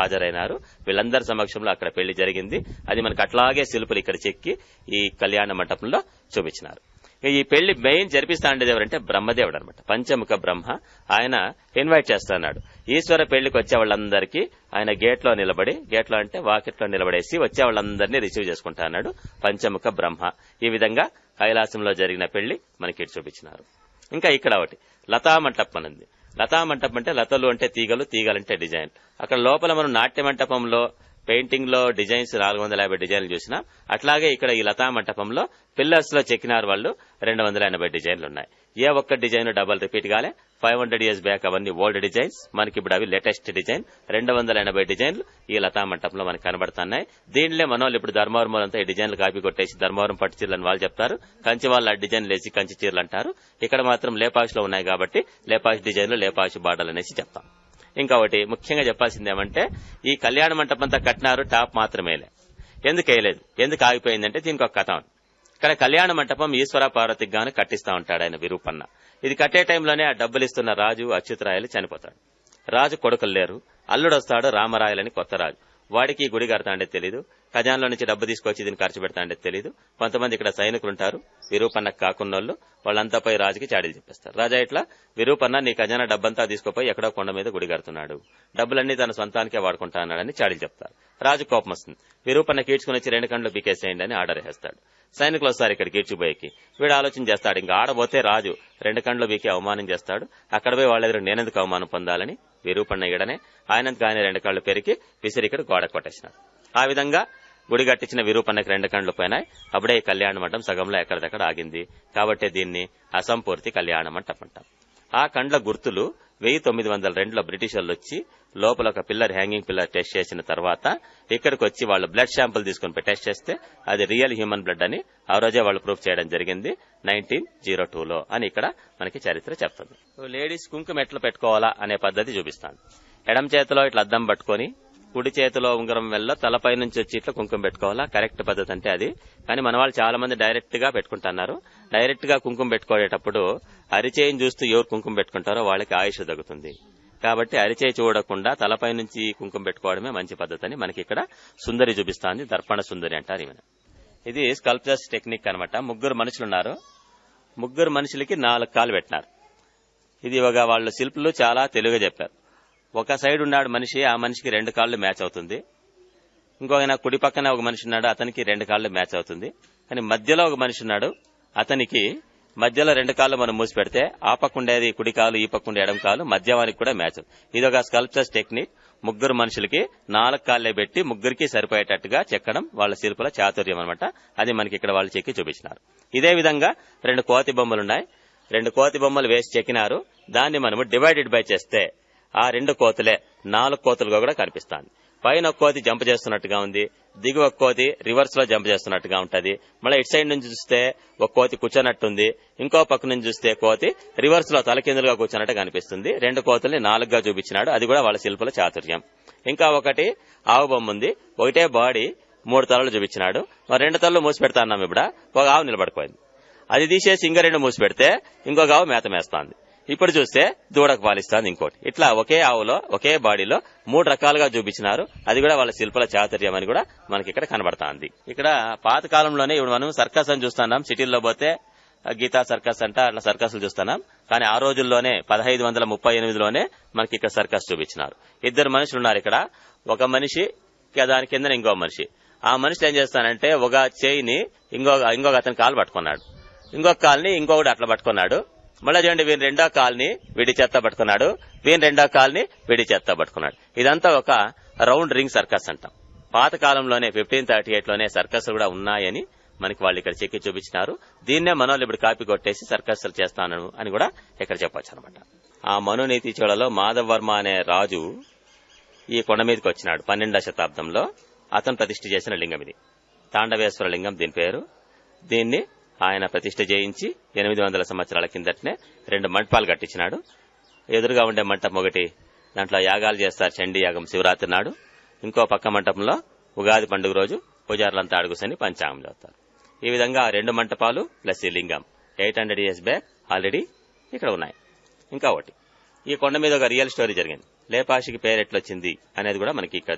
హాజరైనారు వీళ్ళందరి సమక్షంలో అక్కడ పెళ్లి జరిగింది అది మనకు అట్లాగే శిల్పులు ఇక్కడ చెక్కి ఈ కళ్యాణ మంటపంలో చూపించినారు ఈ పెళ్లి మెయిన్ జరిపిస్తా ఉండేది ఎవరంటే బ్రహ్మదేవుడు అనమాట పంచముఖ బ్రహ్మ ఆయన ఇన్వైట్ చేస్తున్నాడు ఈశ్వర పెళ్లికి వచ్చే వాళ్ళందరికీ ఆయన గేట్ లో నిలబడి గేట్ లో అంటే వాకిట్లో నిలబడేసి వచ్చే వాళ్ళందరినీ రిసీవ్ చేసుకుంటా అన్నాడు పంచముఖ బ్రహ్మ ఈ విధంగా కైలాసంలో జరిగిన పెళ్లి మనకి ఇటు చూపించినారు ఇంకా ఇక్కడ ఒకటి లతా మంటపం ఉంది లతా మంటపం అంటే లతలు అంటే తీగలు తీగలంటే డిజైన్ అక్కడ లోపల మనం నాట్య మంటపంలో పెయింటింగ్ లో డిజైన్స్ నాలుగు వందల యాభై డిజైన్లు చూసినాం అట్లాగే ఇక్కడ ఈ లతా మంటపంలో పిల్లర్స్ లో చెక్కినారు వాళ్ళు రెండు వందల ఎనభై డిజైన్లు ఉన్నాయి ఏ ఒక్క డిజైన్ డబల్ రిపీట్ కాలే ఫైవ్ హండ్రెడ్ ఇయర్స్ బ్యాక్ అవన్నీ ఓల్డ్ డిజైన్స్ మనకి ఇప్పుడు అవి లేటెస్ట్ డిజైన్ రెండు వందల ఎనభై డిజైన్లు ఈ లతా మంటపంలో మనకి కనబడుతున్నాయి దీనిలో మన వాళ్ళు ఇప్పుడు ధర్మవరం అంతా ఈ డిజైన్లు కాపీ కొట్టేసి ధర్మవరం పట్టు చీరలు అని వాళ్ళు చెప్తారు కంచి వాళ్ళు ఆ డిజైన్ లేచి కంచి చీరలు అంటారు ఇక్కడ మాత్రం లేపాక్షిలో ఉన్నాయి కాబట్టి లేపాక్షి డిజైన్లు లేపాక్షి బార్డర్లు అనేసి చెప్తాం ఇంకొకటి ముఖ్యంగా చెప్పాల్సింది ఏమంటే ఈ కళ్యాణ మంటపం అంతా కట్టినారు టాప్ మాత్రమేలే ఎందుకు వేయలేదు ఎందుకు ఆగిపోయిందంటే దీనికి ఒక కథ ఉంది ఇక్కడ కళ్యాణ మంటపం ఈశ్వర పార్వతికి గాను కట్టిస్తా ఉంటాడు ఆయన విరూపన్న ఇది కట్టే టైంలోనే ఆ డబ్బులు ఇస్తున్న రాజు అచ్యుతరాయలు చనిపోతాడు రాజు కొడుకులు లేరు అల్లుడు వస్తాడు రామరాయలని కొత్త రాజు వాడికి ఈ గుడి కడతా అంటే తెలీదు ఖజాన్లో నుంచి డబ్బు తీసుకొచ్చి దీన్ని ఖర్చు పెడతా అంటే తెలీదు కొంతమంది ఇక్కడ సైనికులు ఉంటారు విరూపన్నకు కాకున్నోళ్ళు వాళ్ళంతా పోయి రాజుకి చాడీలు చెప్పేస్తారు రాజా ఇట్లా విరూపన్న నీ ఖజానా డబ్బంతా తీసుకుపోయి ఎక్కడో కొండ మీద గుడి కడుతున్నాడు డబ్బులన్నీ తన సొంతానికే వాడుకుంటా అన్నాడని చాడీలు చెప్తారు రాజు కోపం వస్తుంది విరూపన్న కీడ్చుకుని వచ్చి రెండు కండ్లు పీకేసేయండి అని ఆర్డర్ వేస్తాడు సైనికులు వస్తారు ఇక్కడ కీడ్చుపోయేకి వీడు ఆలోచన చేస్తాడు ఇంకా ఆడబోతే రాజు రెండు కండ్లు బీకి అవమానం చేస్తాడు అక్కడ పోయి వాళ్ళ ఎదురు నేనెందుకు అవమానం పొందాలని విరూపన్న ఇడనే ఆయనందుకు ఆయన రెండు కళ్ళు పెరిగి విసిరి ఇక్కడ గోడ కొట్టేసినాడు ఆ విధంగా గుడి కట్టించిన విరూపన్నకి రెండు కండ్లు పోయినాయి అప్పుడే ఈ కళ్యాణ మంటపం సగంలో ఎక్కడిదక్కడ ఆగింది కాబట్టి దీన్ని అసంపూర్తి కళ్యాణ మంటపం అంటాం ఆ కండ్ల గుర్తులు వెయ్యి తొమ్మిది వందల రెండులో బ్రిటిష్ వాళ్ళు వచ్చి లోపల ఒక పిల్లర్ హ్యాంగింగ్ పిల్లర్ టెస్ట్ చేసిన తర్వాత ఇక్కడికి వచ్చి వాళ్ళు బ్లడ్ శాంపుల్ తీసుకుని టెస్ట్ చేస్తే అది రియల్ హ్యూమన్ బ్లడ్ అని ఆ రోజే వాళ్ళు ప్రూఫ్ చేయడం జరిగింది నైన్టీన్ జీరో టూలో అని ఇక్కడ మనకి చరిత్ర చెప్తుంది లేడీస్ కుంకుమ ఎట్లా పెట్టుకోవాలా అనే పద్ధతి చూపిస్తాను ఎడం చేతిలో ఇట్లా అద్దం పట్టుకొని కుడి చేతిలో ఉంగరం వెళ్ళ తలపై నుంచి వచ్చి ఇట్లా కుంకుమ పెట్టుకోవాలా కరెక్ట్ పద్ధతి అంటే అది కానీ మన వాళ్ళు చాలా మంది డైరెక్ట్ గా పెట్టుకుంటున్నారు డైరెక్ట్ గా కుంకుమ పెట్టుకునేటప్పుడు అరిచేయిని చూస్తూ ఎవరు కుంకుమ పెట్టుకుంటారో వాళ్ళకి ఆయుష్ తగ్గుతుంది కాబట్టి అరిచేయి చూడకుండా తలపై నుంచి కుంకుమ పెట్టుకోవడమే మంచి పద్ధతి అని మనకి ఇక్కడ సుందరి చూపిస్తాంది దర్పణ సుందరి అంటారు ఈమె ఇది స్కల్ప్చర్స్ టెక్నిక్ అన్నమాట ముగ్గురు మనుషులు ఉన్నారు ముగ్గురు మనుషులకి నాలుగు కాలు పెట్టినారు ఇది ఒక వాళ్ళ శిల్పులు చాలా తెలుగుగా చెప్పారు ఒక సైడ్ ఉన్నాడు మనిషి ఆ మనిషికి రెండు కాళ్ళు మ్యాచ్ అవుతుంది ఇంకో ఆయన కుడి పక్కన ఒక మనిషి ఉన్నాడు అతనికి రెండు కాళ్ళు మ్యాచ్ అవుతుంది కానీ మధ్యలో ఒక మనిషి ఉన్నాడు అతనికి మధ్యలో రెండు కాళ్ళు మనం మూసి పెడితే ఆ పక్క ఉండేది కుడి కాలు ఈ పక్క ఉండే ఎడం కాలు మధ్యవానికి కూడా మ్యాచ్ ఇది ఒక స్కల్ప్చర్స్ టెక్నిక్ ముగ్గురు మనుషులకి నాలుగు కాళ్ళే పెట్టి ముగ్గురికి సరిపోయేటట్టుగా చెక్కడం వాళ్ళ శిల్పుల చాతుర్యం అనమాట అది మనకి ఇక్కడ వాళ్ళు చెక్కి చూపించినారు ఇదే విధంగా రెండు కోతి బొమ్మలు ఉన్నాయి రెండు కోతి బొమ్మలు వేసి చెక్కినారు దాన్ని మనము డివైడెడ్ బై చేస్తే ఆ రెండు కోతులే నాలుగు కోతులుగా కూడా కనిపిస్తాంది పైన ఒక కోతి జంప్ చేస్తున్నట్టుగా ఉంది దిగువ ఒక కోతి రివర్స్ లో జంప్ చేస్తున్నట్టుగా ఉంటది మళ్ళీ ఇటు సైడ్ నుంచి చూస్తే ఒక కోతి కూర్చున్నట్టుంది ఇంకో పక్క నుంచి చూస్తే కోతి రివర్స్ లో తలకిందులుగా కూర్చున్నట్టు కనిపిస్తుంది రెండు కోతుల్ని నాలుగుగా చూపించినాడు అది కూడా వాళ్ళ శిల్పుల చాతుర్యం ఇంకా ఒకటి ఆవు బొమ్మ ఉంది ఒకటే బాడీ మూడు తలలు చూపించినాడు మరి రెండు తలలు మూసి పెడతా అన్నాం ఇప్పుడు ఒక ఆవు నిలబడిపోయింది అది తీసేసి ఇంక రెండు మూసి పెడితే ఇంకొక ఆవు మేత మేస్తాంది ఇప్పుడు చూస్తే దూడకు పాలిస్తాంది ఇంకోటి ఇట్లా ఒకే ఆవులో ఒకే బాడీలో మూడు రకాలుగా చూపించినారు అది కూడా వాళ్ళ శిల్పుల చాతుర్యం అని కూడా మనకి ఇక్కడ కనబడతాంది ఇక్కడ పాత కాలంలోనే ఇప్పుడు మనం సర్కస్ అని చూస్తున్నాం సిటీల్లో పోతే గీతా సర్కస్ అంట అట్లా సర్కస్లు చూస్తున్నాం కానీ ఆ రోజుల్లోనే పదహైదు వందల ముప్పై ఎనిమిదిలోనే మనకి ఇక్కడ సర్కస్ చూపించినారు ఇద్దరు మనుషులు ఉన్నారు ఇక్కడ ఒక మనిషి దాని కింద ఇంకో మనిషి ఆ మనిషి ఏం చేస్తానంటే ఒక చేయిని ఇంకొక ఇంకొక అతని కాలు పట్టుకున్నాడు ఇంకొక కాల్ని ఇంకొకటి అట్లా పట్టుకున్నాడు మళ్ళీ చూడండి వీని రెండో కాల్ని విడి చెత్త పట్టుకున్నాడు వీని రెండో కాల్ని విడి చెత్త పట్టుకున్నాడు ఇదంతా ఒక రౌండ్ రింగ్ సర్కస్ అంటాం పాత కాలంలోనే ఫిఫ్టీన్ థర్టీ ఎయిట్ లోనే సర్కస్ కూడా ఉన్నాయని మనకి వాళ్ళు ఇక్కడ చెక్కి చూపించినారు దీన్నే మనోళ్ళు ఇప్పుడు కాపీ కొట్టేసి సర్కస్లు చేస్తాను అని కూడా ఇక్కడ చెప్పొచ్చు అనమాట ఆ మనునీతి చోళలో మాధవ్ వర్మ అనే రాజు ఈ కొండ మీదకి వచ్చినాడు పన్నెండవ శతాబ్దంలో అతను ప్రతిష్ఠ చేసిన లింగం ఇది తాండవేశ్వర లింగం దీని పేరు దీన్ని ఆయన ప్రతిష్ఠ చేయించి ఎనిమిది వందల సంవత్సరాల కిందటనే రెండు మంటపాలు కట్టించినాడు ఎదురుగా ఉండే మంటపం ఒకటి దాంట్లో యాగాలు చేస్తారు చండీ యాగం శివరాత్రి నాడు ఇంకో పక్క మంటపంలో ఉగాది పండుగ రోజు పూజారులంతా అడుగుసని పంచాంగం చదువుతారు ఈ విధంగా ఆ రెండు మంటపాలు ప్లస్ ఈ లింగం eight hundred years back already ఇక్కడ ఉన్నాయి ఇంకా ఒకటి ఈ కొండ మీద ఒక రియల్ స్టోరీ జరిగింది లేపాషికి పేరు ఎట్లొచ్చింది అనేది కూడా మనకి ఇక్కడ